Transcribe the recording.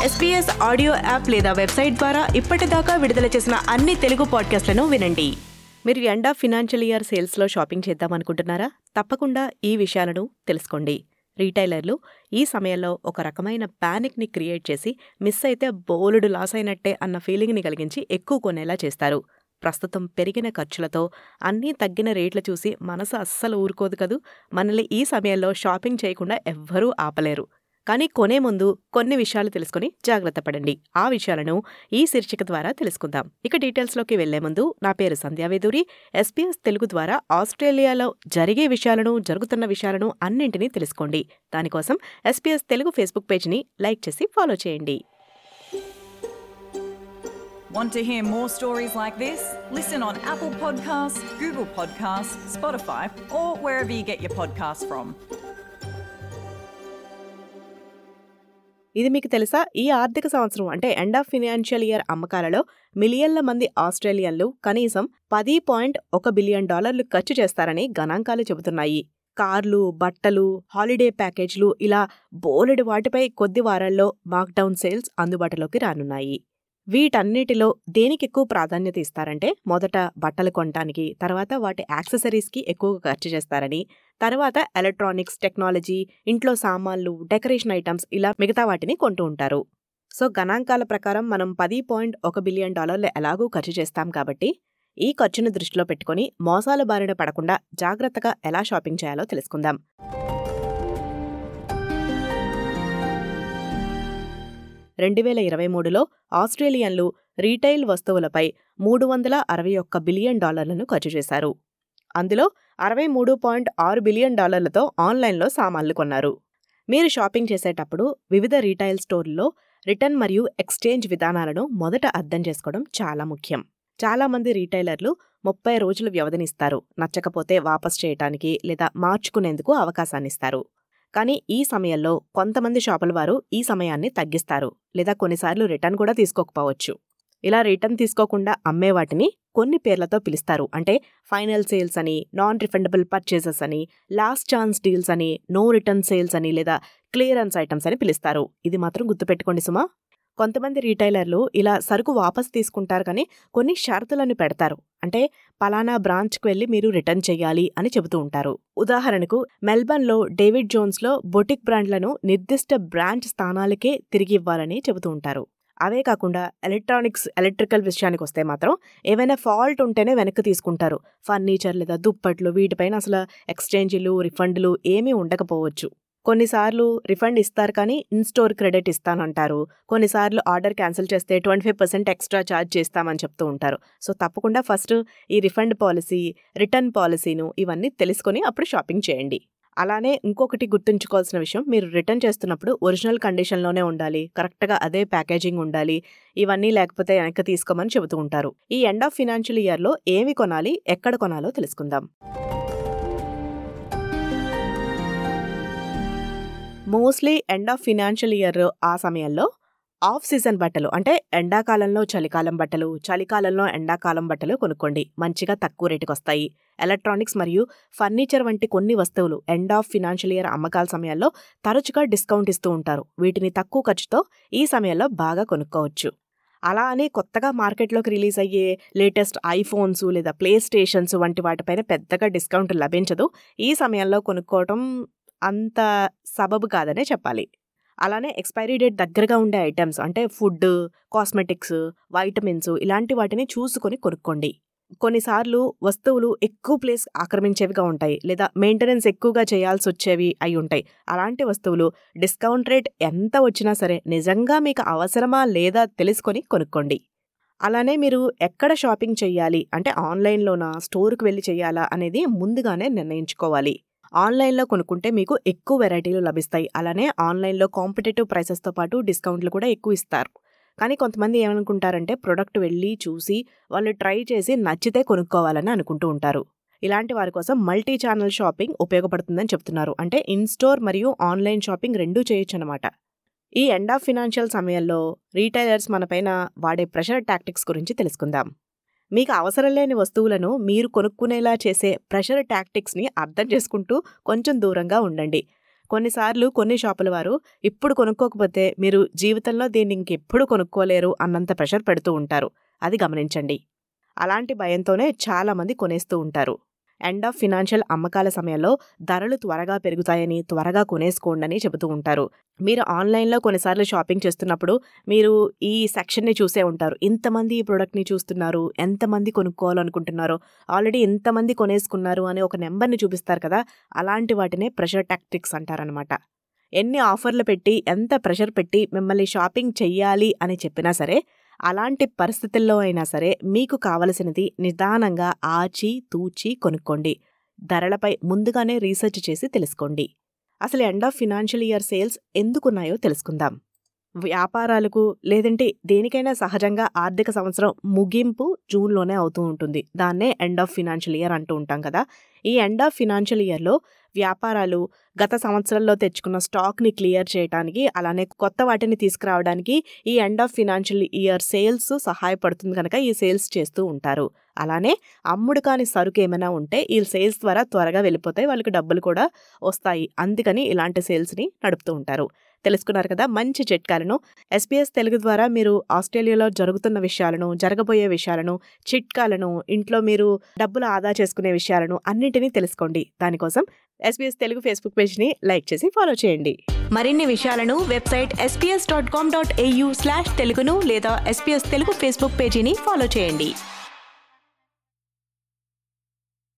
SPS audio app లేదా website ద్వారా ఇప్పటిదాకా విడుదల చేసిన అన్ని తెలుగు పాడ్కాస్ట్లను వినండి మీరు ఎండ్ ఆఫ్ ఫినాన్షియల్ ఇయర్ సేల్స్లో షాపింగ్ చేద్దాం అనుకుంటున్నారా తప్పకుండా ఈ విషయాలను తెలుసుకోండి రీటైలర్లు ఈ సమయంలో ఒక రకమైన ప్యానిక్ని క్రియేట్ చేసి మిస్ అయితే బోలుడు లాస్ అయినట్టే అన్న ఫీలింగ్ని కలిగించి ఎక్కువ కొనేలా చేస్తారు ప్రస్తుతం పెరిగిన ఖర్చులతో అన్నీ తగ్గిన రేట్లు చూసి మనసు అస్సలు ఊరుకోదు కదూ మనల్ని ఈ సమయంలో షాపింగ్ చేయకుండా ఎవ్వరూ ఆపలేరు కానీ కొనే ముందు కొన్ని విషయాలు తెలుసుకుని జాగ్రత్త పడండి ఆ విషయాలను ఈ శీర్షిక ద్వారా తెలుసుకుందాం ఇక డీటెయిల్స్లోకి వెళ్లే ముందు నా పేరు సంధ్యావేదూరి ఎస్పీఎస్ తెలుగు ద్వారా ఆస్ట్రేలియాలో జరిగే విషయాలను జరుగుతున్న విషయాలను అన్నింటినీ తెలుసుకోండి దానికోసం ఎస్పీఎస్ తెలుగు ఫేస్బుక్ పేజ్ని లైక్ చేసి ఫాలో చేయండి Want to hear more stories like this? Listen on Apple Podcasts, Google Podcasts, Spotify, or wherever you get your podcasts from. ఇది మీకు తెలుసా ఈ ఆర్థిక సంవత్సరం అంటే ఎండ్ ఆఫ్ ఫినాన్షియల్ ఇయర్ అమ్మకాలలో మిలియన్ల మంది ఆస్ట్రేలియన్లు కనీసం పది పాయింట్ ఒక బిలియన్ డాలర్లు ఖర్చు చేస్తారని గణాంకాలు చెబుతున్నాయి కార్లు బట్టలు హాలిడే ప్యాకేజ్లు ఇలా బోలెడు వాటిపై కొద్ది వారాల్లో మాక్డౌన్ సేల్స్ అందుబాటులోకి రానున్నాయి వీటన్నిటిలో దేనికి ఎక్కువ ప్రాధాన్యత ఇస్తారంటే మొదట బట్టలు కొనటానికి తర్వాత వాటి యాక్సెసరీస్కి ఎక్కువగా ఖర్చు చేస్తారని తర్వాత ఎలక్ట్రానిక్స్ టెక్నాలజీ ఇంట్లో సామాన్లు డెకరేషన్ ఐటమ్స్ ఇలా మిగతా వాటిని కొంటూ ఉంటారు సో గణాంకాల ప్రకారం మనం పది పాయింట్ ఒక బిలియన్ డాలర్లు ఎలాగూ ఖర్చు చేస్తాం కాబట్టి ఈ ఖర్చును దృష్టిలో పెట్టుకుని మోసాల బారిన పడకుండా జాగ్రత్తగా ఎలా షాపింగ్ చేయాలో తెలుసుకుందాం రెండు వేల ఇరవై మూడులో ఆస్ట్రేలియన్లు రీటైల్ వస్తువులపై మూడు వందల అరవై ఒక్క బిలియన్ డాలర్లను ఖర్చు చేశారు అందులో అరవై మూడు పాయింట్ ఆరు బిలియన్ డాలర్లతో ఆన్లైన్లో సామాన్లు కొన్నారు మీరు షాపింగ్ చేసేటప్పుడు వివిధ రీటైల్ స్టోర్లలో రిటర్న్ మరియు ఎక్స్చేంజ్ విధానాలను మొదట అర్థం చేసుకోవడం చాలా ముఖ్యం చాలామంది రీటైలర్లు ముప్పై రోజులు వ్యవధినిస్తారు నచ్చకపోతే వాపస్ చేయటానికి లేదా మార్చుకునేందుకు అవకాశాన్నిస్తారు కానీ ఈ సమయంలో కొంతమంది షాపుల వారు ఈ సమయాన్ని తగ్గిస్తారు లేదా కొన్నిసార్లు రిటర్న్ కూడా తీసుకోకపోవచ్చు ఇలా రిటర్న్ తీసుకోకుండా అమ్మే వాటిని కొన్ని పేర్లతో పిలుస్తారు అంటే ఫైనల్ సేల్స్ అని నాన్ రిఫండబుల్ పర్చేసెస్ అని లాస్ట్ ఛాన్స్ డీల్స్ అని నో రిటర్న్ సేల్స్ అని లేదా క్లియరెన్స్ ఐటమ్స్ అని పిలుస్తారు ఇది మాత్రం గుర్తుపెట్టుకోండి సుమా కొంతమంది రీటైలర్లు ఇలా సరుకు వాపస్ తీసుకుంటారు కానీ కొన్ని షరతులను పెడతారు అంటే పలానా బ్రాంచ్కి వెళ్ళి మీరు రిటర్న్ చేయాలి అని చెబుతూ ఉంటారు ఉదాహరణకు మెల్బర్న్లో డేవిడ్ జోన్స్లో బొటిక్ బ్రాండ్లను నిర్దిష్ట బ్రాంచ్ స్థానాలకే తిరిగి ఇవ్వాలని చెబుతూ ఉంటారు అవే కాకుండా ఎలక్ట్రానిక్స్ ఎలక్ట్రికల్ విషయానికి వస్తే మాత్రం ఏవైనా ఫాల్ట్ ఉంటేనే వెనక్కి తీసుకుంటారు ఫర్నిచర్ లేదా దుప్పట్లు వీటిపైన అసలు ఎక్స్చేంజ్లు రిఫండ్లు ఏమీ ఉండకపోవచ్చు కొన్నిసార్లు రిఫండ్ ఇస్తారు కానీ ఇన్ స్టోర్ క్రెడిట్ ఇస్తానంటారు కొన్నిసార్లు ఆర్డర్ క్యాన్సిల్ చేస్తే twenty five percent extra charge చేస్తామని చెప్తూ ఉంటారు సో తప్పకుండా ఫస్ట్ ఈ రిఫండ్ పాలసీ రిటర్న్ పాలసీను ఇవన్నీ తెలుసుకొని అప్పుడు షాపింగ్ చేయండి అలానే ఇంకొకటి గుర్తుంచుకోవాల్సిన విషయం మీరు రిటర్న్ చేస్తున్నప్పుడు ఒరిజినల్ కండిషన్లోనే ఉండాలి కరెక్ట్గా అదే ప్యాకేజింగ్ ఉండాలి ఇవన్నీ లేకపోతే వెనక్కి తీసుకోమని చెబుతూ ఉంటారు ఈ ఎండ్ ఆఫ్ ఫినాన్షియల్ ఇయర్లో ఏమి కొనాలి ఎక్కడ కొనాలో తెలుసుకుందాం mostly end of financial year ఆ సమయంలో ఆఫ్ సీజన్ బట్టలు అంటే ఎండాకాలంలో చలికాలం బట్టలు చలికాలంలో ఎండాకాలం బట్టలు కొనుక్కోండి మంచిగా తక్కువ రేటుకి వస్తాయి ఎలక్ట్రానిక్స్ మరియు ఫర్నిచర్ వంటి కొన్ని వస్తువులు ఎండ్ ఆఫ్ ఫినాన్షియల్ ఇయర్ అమ్మకాల సమయాల్లో తరచుగా డిస్కౌంట్ ఇస్తూ ఉంటారు వీటిని తక్కువ ఖర్చుతో ఈ సమయంలో బాగా కొనుక్కోవచ్చు అలా అని కొత్తగా మార్కెట్లోకి రిలీజ్ అయ్యే లేటెస్ట్ ఐఫోన్స్ లేదా ప్లే స్టేషన్స్ వంటి వాటిపైన పెద్దగా డిస్కౌంట్ లభించదు ఈ సమయంలో కొనుక్కోవటం అంత సబబు కాదనే చెప్పాలి అలానే ఎక్స్పైరీ డేట్ దగ్గరగా ఉండే ఐటమ్స్ అంటే ఫుడ్ కాస్మెటిక్స్ వైటమిన్స్ ఇలాంటి వాటిని చూసుకొని కొనుక్కోండి కొన్నిసార్లు వస్తువులు ఎక్కువ ప్లేస్ ఆక్రమించేవిగా ఉంటాయి లేదా మెయింటెనెన్స్ ఎక్కువగా చేయాల్సి వచ్చేవి అయి ఉంటాయి అలాంటి వస్తువులు డిస్కౌంట్ రేట్ ఎంత వచ్చినా సరే నిజంగా మీకు అవసరమా లేదా తెలుసుకొని కొనుక్కోండి అలానే మీరు ఎక్కడ షాపింగ్ చేయాలి అంటే ఆన్లైన్లోనా స్టోర్కి వెళ్ళి చేయాలా అనేది ముందుగానే నిర్ణయించుకోవాలి ఆన్లైన్లో కొనుక్కుంటే మీకు ఎక్కువ వెరైటీలు లభిస్తాయి అలానే ఆన్లైన్లో కాంపిటేటివ్ ప్రైసెస్తో పాటు డిస్కౌంట్లు కూడా ఎక్కువ ఇస్తారు కానీ కొంతమంది ఏమనుకుంటారంటే ప్రొడక్ట్ వెళ్ళి చూసి వాళ్ళు ట్రై చేసి నచ్చితే కొనుక్కోవాలని అనుకుంటూ ఉంటారు ఇలాంటి వారి కోసం మల్టీ ఛానల్ షాపింగ్ ఉపయోగపడుతుందని చెప్తున్నారు అంటే ఇన్ స్టోర్ మరియు ఆన్లైన్ షాపింగ్ రెండూ చేయొచ్చు అనమాట ఈ ఎండ్ ఆఫ్ ఫినాన్షియల్ సమయంలో రీటైలర్స్ మనపైన వాడే ప్రెషర్ టాక్టిక్స్ గురించి తెలుసుకుందాం మీకు అవసరం లేని వస్తువులను మీరు కొనుక్కునేలా చేసే ప్రెషర్ టాక్టిక్స్ని అర్థం చేసుకుంటూ కొంచెం దూరంగా ఉండండి కొన్నిసార్లు కొన్ని షాపుల వారు ఇప్పుడు కొనుక్కోకపోతే మీరు జీవితంలో దీన్ని ఇంకెప్పుడు కొనుక్కోలేరు అన్నంత ప్రెషర్ పెడుతూ ఉంటారు అది గమనించండి అలాంటి భయంతోనే చాలామంది కొనేస్తూ ఉంటారు ఎండ్ ఆఫ్ ఫినాన్షియల్ అమ్మకాల సమయంలో ధరలు త్వరగా పెరుగుతాయని త్వరగా కొనేసుకోండి అని చెబుతూ ఉంటారు మీరు ఆన్లైన్లో కొన్నిసార్లు షాపింగ్ చేస్తున్నప్పుడు మీరు ఈ సెక్షన్ని చూసే ఉంటారు ఇంతమంది ఈ ప్రోడక్ట్ని చూస్తున్నారు ఎంతమంది కొనుక్కోవాలనుకుంటున్నారో ఆల్రెడీ ఎంతమంది కొనేసుకున్నారు అనే ఒక నెంబర్ని చూపిస్తారు కదా అలాంటి వాటినే ప్రెషర్ టాక్టిక్స్ అంటారనమాట ఎన్ని ఆఫర్లు పెట్టి ఎంత ప్రెషర్ పెట్టి మిమ్మల్ని షాపింగ్ చెయ్యాలి అని చెప్పినా సరే అలాంటి పరిస్థితుల్లో అయినా సరే మీకు కావలసినది నిదానంగా ఆచి తూచి కొనుక్కోండి ధరలపై ముందుగానే రీసెర్చ్ చేసి తెలుసుకోండి అసలు end of financial year sales ఎందుకున్నాయో తెలుసుకుందాం వ్యాపారాలకు లేదంటే దేనికైనా సహజంగా ఆర్థిక సంవత్సరం ముగింపు జూన్లోనే అవుతూ ఉంటుంది దాన్నే ఎండ్ ఆఫ్ ఫినాన్షియల్ ఇయర్ అంటూ ఉంటాం కదా ఈ ఎండ్ ఆఫ్ ఫినాన్షియల్ ఇయర్లో వ్యాపారాలు గత సంవత్సరంలో తెచ్చుకున్న స్టాక్ని క్లియర్ చేయడానికి అలానే కొత్త వాటిని తీసుకురావడానికి ఈ end of financial year sales సహాయపడుతుంది కనుక ఈ సేల్స్ చేస్తూ ఉంటారు అలానే అమ్ముడు కాని సరుకు ఏమైనా ఉంటే ఈ సేల్స్ ద్వారా త్వరగా వెళ్ళిపోతాయి వాళ్ళకి డబ్బులు కూడా వస్తాయి అందుకని ఇలాంటి సేల్స్ని నడుపుతూ ఉంటారు తెలుసుకున్నారు కదా మంచి చిట్కాలను ఎస్పీఎస్ తెలుగు ద్వారా మీరు ఆస్ట్రేలియాలో జరుగుతున్న విషయాలను జరగబోయే విషయాలను చిట్కాలను ఇంట్లో మీరు డబ్బులు ఆదా చేసుకునే విషయాలను అన్నింటినీ తెలుసుకోండి దానికోసం ఎస్పీఎస్ తెలుగు ఫేస్బుక్ పేజ్ని లైక్ చేసి ఫాలో చేయండి మరిన్ని విషయాలను website SBS dot com dot AU slash తెలుగును లేదా ఎస్పీఎస్ తెలుగు ఫేస్బుక్ పేజీని ఫాలో చేయండి